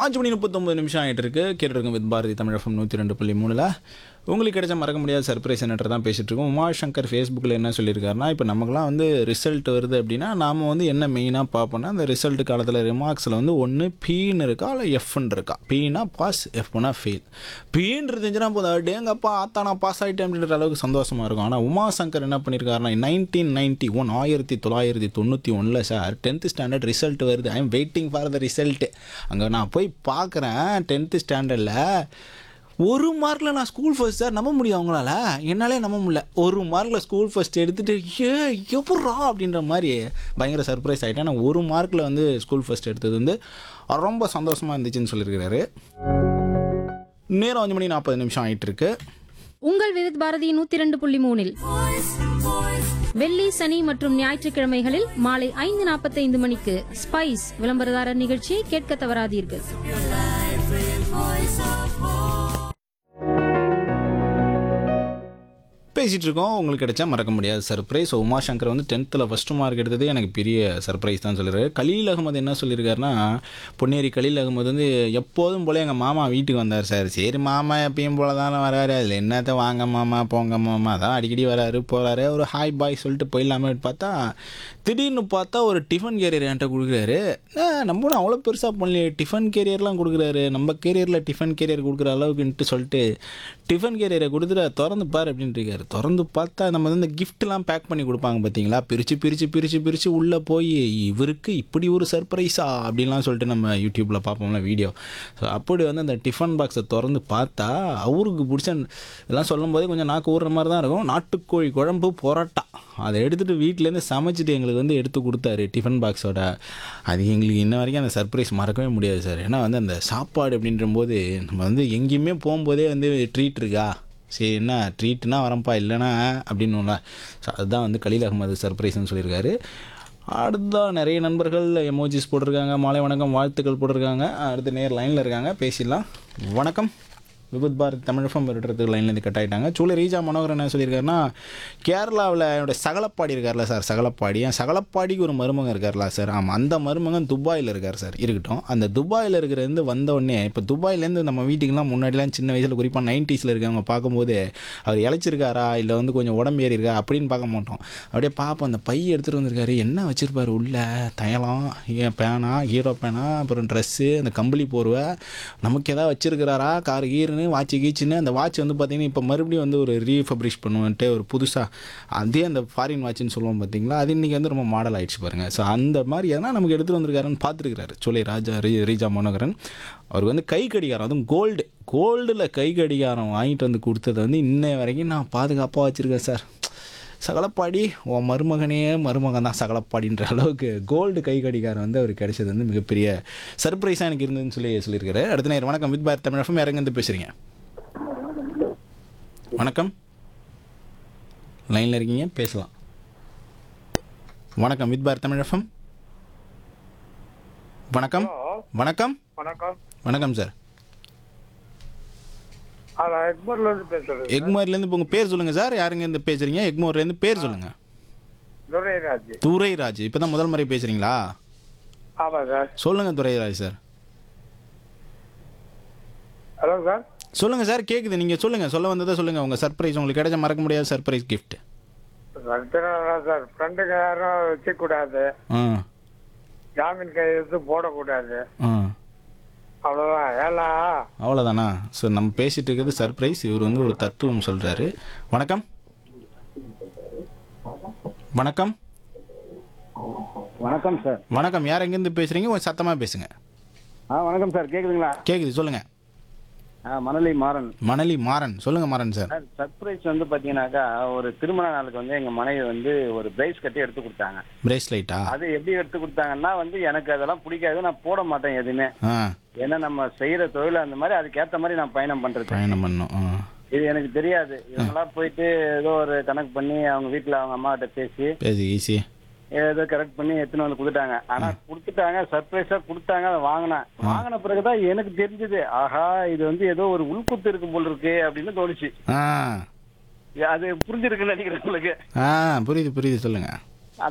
அஞ்சு மணி முப்பத்தொம்பது நிமிஷம் ஆகிட்டு இருக்கு கேட்டுருக்கோம் வித் பாரதி தமிழகம் நூற்றி ரெண்டு புள்ளி மூணில் உங்களுக்கு கிடைச்ச மறக்க முடியாத சர்ப்ரைஸ் என்னன்ற தான் பேசிட்டு இருக்கோம் உமாசங்கர் ஃபேஸ்புக்கில் என்ன சொல்லியிருக்காருன்னா இப்போ நமக்குலாம் வந்து ரிசல்ட் வருது அப்படின்னா நாம் வந்து என்ன மெயினாக பார்ப்போம்னா அந்த ரிசல்ட் காலத்தில் ரிமார்க்ஸில் வந்து ஒன்று பீன்னு இருக்கா இல்லை எஃப்னு இருக்கா பீனா பாஸ் எஃப்னா ஃபெயில் பீன்னு இருந்துச்சுன்னா போதும் அடேங்கப்பா ஆத்தா நான் பாஸ் ஆகிட்டேன் அப்படின்ற அளவுக்கு சந்தோஷமாக இருக்கும் ஆனால் உமாசங்கர் என்ன பண்ணியிருக்காருன்னா நைன்டீன் நைன்ட்டி ஒன் ஆயிரத்தி தொள்ளாயிரத்தி தொண்ணூற்றி ஒன்றில் சார் டென்த்து ஸ்டாண்டர்ட் ரிசல்ட் வருது I am waiting for the result அங்கே நான் போய் பார்க்குறேன் டென்த்து ஸ்டாண்டர்டில் ஒரு மார்க்கில் நான் ஸ்கூல் ஃபர்ஸ்ட் சார் நம்ப முடியும் அவங்களால என்னாலே நம்ப முடியல ஒரு மார்க்கில் ஸ்கூல் ஃபர்ஸ்ட் எடுத்துகிட்டு ஏ எப்பட்றா அப்படின்ற மாதிரி பயங்கர சர்ப்ரைஸ் ஆகிட்டேன் நான் ஒரு மார்க்கில் வந்து ஸ்கூல் ஃபர்ஸ்ட் எடுத்தது வந்து ரொம்ப சந்தோஷமாக இருந்துச்சுன்னு சொல்லியிருக்கிறாரு நேரம் அஞ்சு மணி நாற்பது நிமிஷம் ஆகிட்டு இருக்கு உங்கள் விருத் பாரதி நூத்தி ரெண்டு புள்ளி மூணில் வெள்ளி சனி மற்றும் ஞாயிற்றுக்கிழமைகளில் மாலை ஐந்து நாற்பத்தைந்து மணிக்கு ஸ்பைஸ் விளம்பரதாரர் நிகழ்ச்சியை கேட்க தவறாதீர்கள் பேசிகிட்டு இருக்கோம் உங்களுக்கு கிடைச்சா மறக்க முடியாத சர்ப்ரைஸ் உமாசங்கர் வந்து டென்த்தில் ஃபஸ்ட்டு மார்க் எடுத்தது எனக்கு பெரிய சர்ப்ரைஸ் தான் சொல்லிடுறாரு கலீல் அகமது என்ன சொல்லியிருக்காருன்னா பொன்னேரி கலீல் அகமது வந்து எப்போதும் போல எங்கள் மாமா வீட்டுக்கு வந்தார் சார் சரி மாமா எப்பயும் போல தானே வராரு அதில் என்னத்த வாங்க மாமா போங்க மாமா தான் அடிக்கடி வராரு போகிறாரு ஒரு ஹாய் பாய் சொல்லிட்டு போயிடலாமே பார்த்தா திடீர்னு பார்த்தா ஒரு டிஃபன் கேரியர் என்கிட்ட கொடுக்குறாரு "அஹ், நம்ம அவ்வளோ பெருசாக பண்ணலையே டிஃபன் கேரியர்லாம் கொடுக்குறாரு நம்ம கேரியரில் டிஃபன் கேரியர் கொடுக்குற அளவுக்குன்ட்டு சொல்லிட்டு டிஃபன் கேரியரை கொடுத்துட்டு "அதை திறந்து பார் அப்படின்ட்டு இருக்காரு திறந்து பார்த்தா நம்ம வந்து இந்த கிஃப்ட்லாம் பேக் பண்ணி கொடுப்பாங்க பார்த்தீங்களா பிரித்து பிரித்து பிரித்து பிரித்து உள்ளே போய் இவருக்கு இப்படி ஒரு சர்ப்ரைஸா அப்படின்லாம் சொல்லிட்டு நம்ம யூடியூப்பில் பார்ப்போம்ல வீடியோ ஸோ அப்படி வந்து அந்த டிஃபன் பாக்ஸை திறந்து பார்த்தா அவருக்கு பிடிச்ச இதெல்லாம் சொல்லும் போதே கொஞ்சம் நாக்கு ஊறுற மாதிரி தான் இருக்கும் நாட்டுக்கோழி குழம்பு பரோட்டா அதை எடுத்துகிட்டு வீட்டிலேருந்து சமைச்சிட்டு எங்களுக்கு வந்து எடுத்து கொடுத்தாரு டிஃபன் பாக்ஸோட அது எங்களுக்கு இன்ன வரைக்கும் அந்த சர்ப்ரைஸ் மறக்கவே முடியாது சார் ஏன்னா வந்து அந்த சாப்பாடு அப்படின்ற போது நம்ம வந்து எங்கேயுமே போகும்போதே வந்து ட்ரீட் இருக்கா சரி என்ன ட்ரீட்னா வரப்பா இல்லைன்னா அப்படின்னுல ஸோ அதுதான் வந்து கலீல் அகமது சர்ப்ரைஸ்னு சொல்லியிருக்காரு அடுத்ததான் நிறைய நண்பர்கள் எமோஜிஸ் போட்டிருக்காங்க மாலை வணக்கம் வாழ்த்துக்கள் போட்டிருக்காங்க அடுத்து நேர் லைனில் இருக்காங்க பேசிடலாம் வணக்கம் விபத் பாரத் தமிழகம் விடுறதுக்கு லைன்லேருந்து கட் ஆகிட்டாங்க சூழ ரீஜா மனோகரன் என்ன சொல்லியிருக்காருன்னா கேரளாவில் என்னோட சகலப்பாடி இருக்கார்ல சார் சகலப்பாடி என் சகலப்பாடிக்கு ஒரு மருமகன் இருக்கார்ல சார் ஆமாம் அந்த மருமகன் துபாயில் இருக்கார் சார் இருக்கட்டும் அந்த துபாயில் இருக்கிறது வந்த உடனே இப்போ துபாயிலேருந்து நம்ம வீட்டுக்கெல்லாம் முன்னாடிலாம் சின்ன வயசில் குறிப்பாக நைன்ட்டீஸில் இருக்கவங்க பார்க்கும்போது அவர் இழைச்சிருக்காரா இல்லை வந்து கொஞ்சம் உடம்பு ஏறி இருக்கா அப்படின்னு பார்க்க மாட்டோம் அப்படியே பார்ப்போம் அந்த பை எடுத்துகிட்டு வந்திருக்காரு என்ன வச்சுருப்பாரு உள்ள தைலம் ஏன் பேனா ஹீரோ பேனா அப்புறம் ட்ரெஸ்ஸு அந்த கம்பளி போர்வை நமக்கு எதாவது வச்சிருக்கிறாரா கார் கீருன்னு வாட்ச் கீச்சுன்னு அந்த வாட்ச் வந்து பார்த்தீங்கன்னா இப்போ மறுபடியும் வந்து ஒரு ரீஃபப்ரிஷ் பண்ணுவேன்ட்டு ஒரு புதுசாக அதே அந்த ஃபாரின் வாட்ச்னு சொல்லுவோம் பார்த்தீங்களா அது இன்றைக்கி வந்து ரொம்ப மாடல் ஆயிடுச்சு பாருங்கள் ஸோ அந்த மாதிரி எதனா நமக்கு எடுத்துகிட்டு வந்திருக்காருன்னு பார்த்துருக்காரு சொல்லி ராஜா ரீ ரீஜா மனோகரன் அவருக்கு வந்து கை கடிகாரம் அதுவும் கோல்டு கோல்டில் கை கடிகாரம் வாங்கிட்டு வந்து கொடுத்ததை வந்து இன்னை வரைக்கும் நான் பாதுகாப்பாக வச்சுருக்கேன் சார் சகலப்பாடி உன் மருமகனே மருமகன் தான் சகலப்பாடின்ற அளவுக்கு கோல்டு கை கடிகாரம் வந்து அவருக்கு கிடைச்சது வந்து மிகப்பெரிய சர்ப்ரைஸாக எனக்கு இருந்ததுன்னு சொல்லி சொல்லியிருக்காரு அடுத்த நேரம் வணக்கம் வித் பாரத் தமிழகம் இறங்கி பேசுகிறீங்க வணக்கம் லைனில் இருக்கீங்க பேசலாம் வணக்கம் வித் பாரத் தமிழகம் வணக்கம் வணக்கம் வணக்கம் வணக்கம் சார் ஆ, நான் எக்மோர்ல இருந்து பேசுறேன் எக்மோர்லேருந்து இப்போ உங்கள் பேர் சொல்லுங்கள் சார் யாருங்க இருந்து பேசுகிறீங்க எக்மோர்லேருந்து பேர் சொல்லுங்கள் துரைராஜ் துரைராஜ் இப்போ தான் முதல் முறை பேசுகிறீங்களா ஆமா சார் சொல்லுங்கள் துரைராஜ் சார் ஹலோ சார் சொல்லுங்கள் சார் கேட்குது நீங்கள் சொல்லுங்கள் சொல்ல வந்ததை சொல்லுங்கள் உங்கள் சர்ப்ரைஸ் உங்களுக்கு கிடைச்ச மறக்க முடியாத சர்ப்ரைஸ் gift சத்திரம் சார் ஃப்ரெண்டுங்க யாரும் வச்சுக்கூடாது ஆ ஜாமீன் கையெழுத்து போடக்கூடாது ஆ அவ்வளோதான் ஏலா அவ்வளோதானா ஸோ நம்ம பேசிட்டு இருக்கிறது சர்ப்ரைஸ் இவர் வந்து ஒரு தத்துவம் சொல்கிறாரு வணக்கம் வணக்கம் வணக்கம் சார் வணக்கம் யார் எங்கேருந்து பேசுகிறீங்க கொஞ்சம் சத்தமாக பேசுங்க ஆ வணக்கம் சார் கேக்குதுங்களா கேட்குது சொல்லுங்கள் ஆ மணலி மாறன் மணலி மாறன் சொல்லுங்கள் மாறன் சார் சார் சர்ப்ரைஸ் வந்து பாத்தீங்கன்னாக்கா ஒரு திருமண நாளுக்கு வந்து எங்க மனைவி வந்து ஒரு பிரைஸ் கட்டி எடுத்து கொடுத்தாங்க பிரேஸ்லைட்டா அது எப்படி எடுத்து கொடுத்தாங்கன்னா வந்து எனக்கு அதெல்லாம் பிடிக்காது நான் போட மாட்டேன் எதுவுமே ஆ ஏன்னா நம்ம செய்யற தொழில் அந்த மாதிரி அதுக்கேத்த மாதிரி நான் பயணம் பண்றது பயணம் பண்ணோம் ஆ இது எனக்கு தெரியாது இவங்கெல்லாம் போயிட்டு ஏதோ ஒரு கணக்கு பண்ணி அவங்க வீட்டுல அவங்க அம்மா கிட்ட பேசி பேசி ஈஸி ஏதோ கரெக்ட் பண்ணி எடுத்துன்னு வந்து கொடுத்துட்டாங்க ஆனா கொடுத்துட்டாங்க சர்ப்ரைஸா கொடுத்தாங்க அதை வாங்கினேன் வாங்கின பிறகுதான் எனக்கு தெரிஞ்சது ஆஹா இது வந்து ஏதோ ஒரு உள்குத்து இருக்கும் போல் இருக்கு அப்படின்னு தோணுச்சு ஆ அது புரிஞ்சிருக்குன்னு நினைக்கிறேன் உங்களுக்கு ஆ புரியுது புரியுது சொல்லுங்கள்